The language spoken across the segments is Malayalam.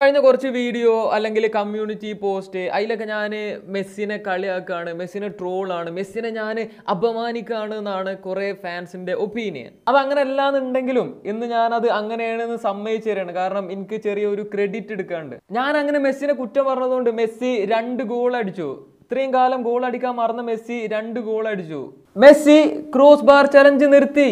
കഴിഞ്ഞ കുറച്ച് വീഡിയോ അല്ലെങ്കിൽ കമ്മ്യൂണിറ്റി പോസ്റ്റ് അതിലൊക്കെ ഞാൻ മെസ്സിനെ കളിയാക്കാണ് മെസ്സിനെ ട്രോളാണ് മെസ്സിനെ ഞാൻ അപമാനിക്കാണ് എന്നാണ് കുറേ ഫാൻസിന്റെ ഒപ്പീനിയൻ അത് അങ്ങനെ അല്ലാന്നുണ്ടെങ്കിലും ഇന്ന് ഞാനത് അങ്ങനെയാണെന്ന് സമ്മതിച്ചു തരാണ് കാരണം എനിക്ക് ചെറിയൊരു ക്രെഡിറ്റ് എടുക്കാണ്ട് ഞാൻ അങ്ങനെ മെസ്സിനെ കുറ്റം പറഞ്ഞതുകൊണ്ട് മെസ്സി രണ്ട് ഗോൾ അടിച്ചു ഇത്രയും കാലം ഗോൾ അടിക്കാൻ മറന്ന മെസ്സി രണ്ട് ഗോൾ അടിച്ചു മെസ്സി ക്രോസ് ബാർ ചലഞ്ച് നിർത്തി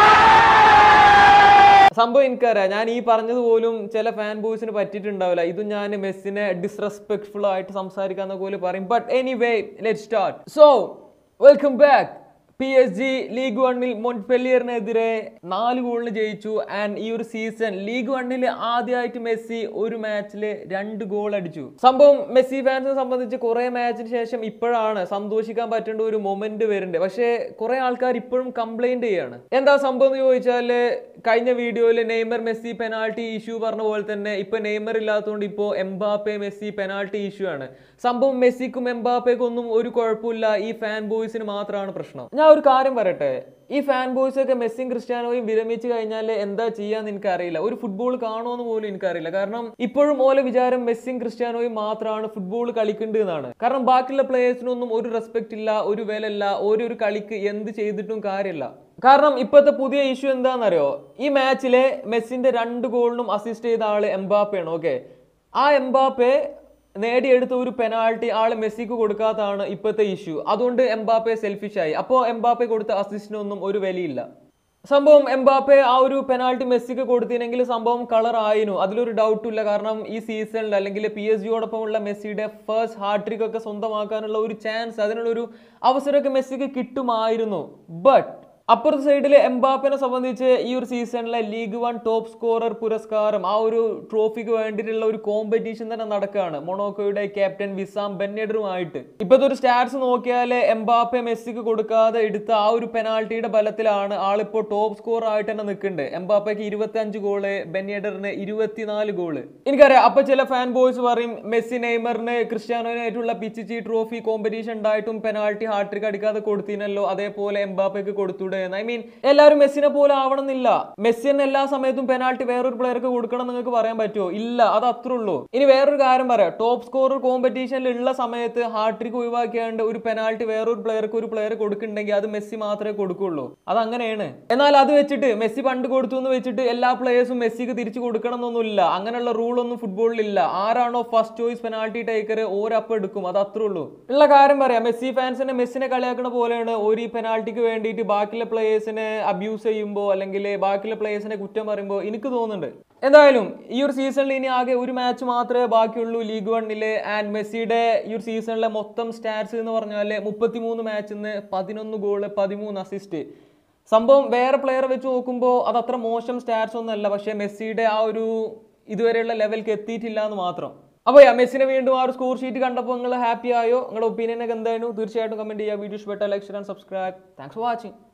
സംഭവം എനിക്കറിയാം ഞാൻ ഈ പറഞ്ഞത് പോലും ചില ഫാൻ ബോയ്സിന് പറ്റിയിട്ടുണ്ടാവില്ല ഇതും ഞാൻ മെസ്സിനെ ഡിസ്റെസ്പെക്ട്ഫുൾ ആയിട്ട് സംസാരിക്കാന്ന പോലെ പറയും but anyway let start so welcome back P S G league വണ്ണിൽ മൊൺപെല്ലിയറിനെതിരെ നാല് ഗോളിന് ജയിച്ചു ആൻഡ് ഈ ഒരു സീസൺ ലീഗ് വണ്ണിൽ ആദ്യമായിട്ട് മെസ്സി ഒരു മാച്ചിൽ രണ്ട് ഗോൾ അടിച്ചു സംഭവം മെസ്സി ഫാൻസിനെ സംബന്ധിച്ച് കുറെ മാച്ചിന് ശേഷം ഇപ്പോഴാണ് സന്തോഷിക്കാൻ പറ്റേണ്ട ഒരു മൊമെന്റ് വരുന്നുണ്ട് പക്ഷേ കുറെ ആൾക്കാർ ഇപ്പോഴും കംപ്ലൈന്റ് ചെയ്യാണ് എന്താ സംഭവം എന്ന് ചോദിച്ചാല് കഴിഞ്ഞ വീഡിയോയിൽ നെയ്മർ മെസ്സി പെനാൾട്ടി ഇഷ്യൂ പറഞ്ഞ പോലെ തന്നെ ഇപ്പൊ നെയ്മർ ഇല്ലാത്തതുകൊണ്ട് ഇപ്പോൾ എംബാപ്പെ മെസ്സി പെനാൾട്ടി ഇഷ്യൂ ആണ് സംഭവം മെസ്സിക്കും എംബാപ്പയ്ക്കും ഒന്നും ഒരു കുഴപ്പമില്ല ഈ ഫാൻ ബോയ്സിന് മാത്രമാണ് പ്രശ്നം ഞാൻ ഒരു കാര്യം പറയട്ടെ ഈ ഫാൻ ബോയ്സ് ഒക്കെ മെസ്സിയും ക്രിസ്ത്യാനോയും വിരമിച്ച് കഴിഞ്ഞാൽ എന്താ ചെയ്യാന്ന് എനിക്കറിയില്ല ഒരു ഫുട്ബോൾ കാണുമെന്ന് പോലും എനിക്കറിയില്ല കാരണം ഇപ്പോഴും ഓലെ വിചാരം മെസ്സിയും ക്രിസ്ത്യാനോയും മാത്രമാണ് ഫുട്ബോൾ കളിക്കേണ്ടത് എന്നാണ് കാരണം ബാക്കിയുള്ള പ്ലേയേഴ്സിനൊന്നും ഒരു റെസ്പെക്ട് ഇല്ല ഒരു വിലയില്ല ഓരോരു കളിക്ക് എന്ത് ചെയ്തിട്ടും കാര്യമില്ല കാരണം ഇപ്പോഴത്തെ പുതിയ ഇഷ്യൂ എന്താണെന്നറിയോ ഈ മാച്ചിലെ മെസ്സിന്റെ രണ്ട് ഗോളിനും അസിസ്റ്റ് ചെയ്ത ആള് എംബാപ്പയാണ് ഓക്കെ ആ എംബാപ്പെ നേടിയെടുത്ത ഒരു പെനാൾട്ടി ആള് മെസ്സിക്ക് കൊടുക്കാത്തതാണ് ഇപ്പോഴത്തെ ഇഷ്യൂ അതുകൊണ്ട് എംബാപ്പെ സെൽഫിഷ് ആയി അപ്പോൾ എംബാപ്പെ കൊടുത്ത അസിസ്റ്റിനൊന്നും ഒരു വിലയില്ല സംഭവം എംബാപ്പെ ആ ഒരു പെനാൾട്ടി മെസ്സിക്ക് കൊടുത്തിനെങ്കിൽ സംഭവം കളർ ആയിരുന്നു അതിലൊരു ഡൗട്ടും ഇല്ല കാരണം ഈ സീസണിൽ അല്ലെങ്കിൽ പി എസ് ജിയോടൊപ്പമുള്ള മെസ്സിയുടെ ഫസ്റ്റ് ഹാർട്രിക് ഒക്കെ സ്വന്തമാക്കാനുള്ള ഒരു ചാൻസ് അതിനുള്ള ഒരു അവസരമൊക്കെ മെസ്സിക്ക് കിട്ടുമായിരുന്നു ബട്ട് അപ്പുറത്തെ സൈഡിൽ എംബാപ്പിനെ സംബന്ധിച്ച് ഈ ഒരു സീസണിലെ ലീഗ് വൺ ടോപ്പ് സ്കോറർ പുരസ്കാരം ആ ഒരു ട്രോഫിക്ക് വേണ്ടിയിട്ടുള്ള ഒരു കോമ്പറ്റീഷൻ തന്നെ നടക്കുകയാണ് മൊണോക്കോയുടെ ക്യാപ്റ്റൻ വിസാം ബെന്നഡറുമായിട്ട് ഇപ്പോഴത്തെ ഒരു സ്റ്റാറ്റ്സ് നോക്കിയാൽ എംബാപ്പെ മെസ്സിക്ക് കൊടുക്കാതെ എടുത്ത ആ ഒരു പെനാൾട്ടിയുടെ ബലത്തിലാണ് ആളിപ്പോൾ ടോപ്പ് സ്കോർ ആയിട്ട് തന്നെ നിൽക്കുന്നുണ്ട് എംബാപ്പയ്ക്ക് ഇരുപത്തി അഞ്ച് ഗോള് ബെന്നഡറിന് ഇരുപത്തിനാല് ഗോള് എനിക്കറിയാം അപ്പൊ ചില ഫാൻ ബോയ്സ് പറയും മെസ്സി നെയ്മറിന് ക്രിസ്ത്യാനോനായിട്ടുള്ള പിച്ചിച്ചി ട്രോഫി കോമ്പറ്റീഷൻ ഉണ്ടായിട്ടും പെനാൾട്ടി ഹാട്രിക് അടിക്കാതെ കൊടുത്തിനല്ലോ അതേപോലെ എംബാപ്പയ്ക്ക് കൊടുത്തൂടെ എന്ന് ഐ മീൻ എല്ലാവരും മെസ്സിനെ പോലെ ആവണമെന്നില്ല മെസ്സി തന്നെ എല്ലാ സമയത്തും പെനാൾട്ടി വേറൊരു പ്ലെയർക്ക് കൊടുക്കണം നിങ്ങൾക്ക് പറയാൻ പറ്റുമോ ഇല്ല അത് അത്രേ ഉള്ളൂ ഇനി വേറൊരു കാര്യം പറയാം ടോപ്പ് സ്കോറർ കോമ്പറ്റീഷനിൽ ഉള്ള സമയത്ത് ഹാട്രിക് ഒഴിവാക്കിയാണ്ട് ഒരു പെനാൾട്ടി വേറൊരു പ്ലെയർക്ക് ഒരു പ്ലെയർ കൊടുക്കുന്നുണ്ടെങ്കിൽ അത് മെസ്സി മാത്രമേ കൊടുക്കുള്ളൂ അത് അങ്ങനെയാണ് എന്നാൽ അത് വെച്ചിട്ട് മെസ്സി പണ്ട് കൊടുത്തു എന്ന് വെച്ചിട്ട് എല്ലാ പ്ലേയേഴ്സും മെസ്സിക്ക് തിരിച്ചു കൊടുക്കണം എന്നൊന്നുമില്ല അങ്ങനെയുള്ള റൂൾ ഒന്നും ഫുട്ബോളിൽ ഇല്ല ആരാണോ ഫസ്റ്റ് ചോയ്സ് പെനാൾട്ടി ടേക്കർ ഓരപ്പം എടുക്കും അത് അത്രേ ഉള്ളൂ ഉള്ള കാര്യം പറയാം മെസ്സി ഫാൻസിനെ മെസ്സിനെ കളിയാക്കുന്ന പോലെയാണ് ഒരു ഈ പെനാൾട്ടിക്ക് വേണ്ടിയിട്ട് ബാക്കിയുള്ള പ്ലേയേഴ്സിനെ അബ്യൂസ് ചെയ്യുമ്പോൾ അല്ലെങ്കിൽ ബാക്കിയുള്ള പ്ലേയേഴ്സിനെ കുറ്റം പറയുമ്പോൾ എനിക്ക് തോന്നുന്നുണ്ട് എന്തായാലും ഈ ഒരു സീസണിൽ ഇനി ആകെ ഒരു മാച്ച് മാത്രമേ ബാക്കിയുള്ളൂ ലീഗ് വണ്ണില് ആൻഡ് മെസ്സിയുടെ ഈ ഒരു സീസണിലെ മൊത്തം സ്റ്റാറ്റ്സ് എന്ന് പറഞ്ഞാൽ മുപ്പത്തിമൂന്ന് മാച്ചിൽ നിന്ന് പതിനൊന്ന് ഗോള് പതിമൂന്ന് അസിസ്റ്റ് സംഭവം വേറെ പ്ലെയർ വെച്ച് നോക്കുമ്പോൾ അത് അത്ര മോശം സ്റ്റാറ്റ്സ് ഒന്നുമല്ല പക്ഷേ മെസ്സിയുടെ ആ ഒരു ഇതുവരെയുള്ള ലെവലിലേക്ക് എത്തിയിട്ടില്ല എന്ന് മാത്രം അപ്പോൾ യാ മെസ്സിനെ വീണ്ടും ആ ഒരു സ്കോർ ഷീറ്റ് കണ്ടപ്പോൾ നിങ്ങൾ ഹാപ്പി ആയോ നിങ്ങളുടെ ഒപ്പീനിയൻ ഒക്കെ എന്തായിരുന്നു തീർച്ചയായിട്ടും കമൻറ്റ് ചെയ്യുക വീഡിയോ ഇഷ്ടപ്പെട്ട like and subscribe thanks for watching